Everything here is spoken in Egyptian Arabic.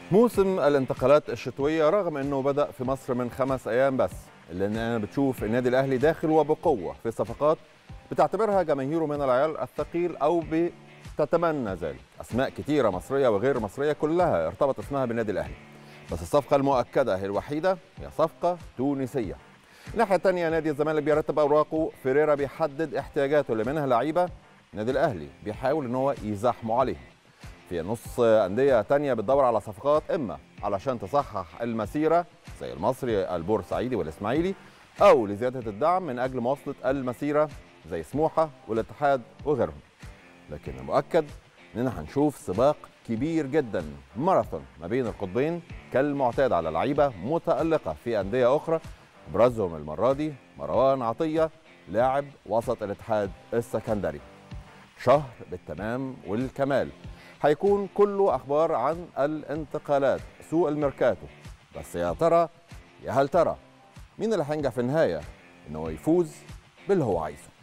موسم الانتقالات الشتويه رغم انه بدا في مصر من خمس ايام بس الا ان انا بتشوف النادي الاهلي داخل وبقوه في صفقات بتعتبرها جماهيره من العيار الثقيل او بتتمنى ذلك اسماء كتيره مصريه وغير مصريه كلها ارتبط اسمها بالنادي الاهلي بس الصفقه المؤكده هي الوحيده هي صفقه تونسيه الناحيه الثانيه نادي الزمالك بيرتب اوراقه فيريرا بيحدد احتياجاته اللي منها لعيبه النادي الاهلي بيحاول ان هو يزاحموا عليهم في نص أندية تانية بتدور على صفقات إما علشان تصحح المسيرة زي المصري البورسعيدي والإسماعيلي أو لزيادة الدعم من أجل مواصلة المسيرة زي سموحة والاتحاد وغيرهم لكن المؤكد إننا هنشوف سباق كبير جدا ماراثون ما بين القطبين كالمعتاد على لعيبة متألقة في أندية أخرى أبرزهم المرة دي مروان عطية لاعب وسط الاتحاد السكندري شهر بالتمام والكمال هيكون كله اخبار عن الانتقالات سوق الميركاتو بس يا ترى يا هل ترى مين اللي هينجح في النهايه ان هو يفوز باللي هو عايزه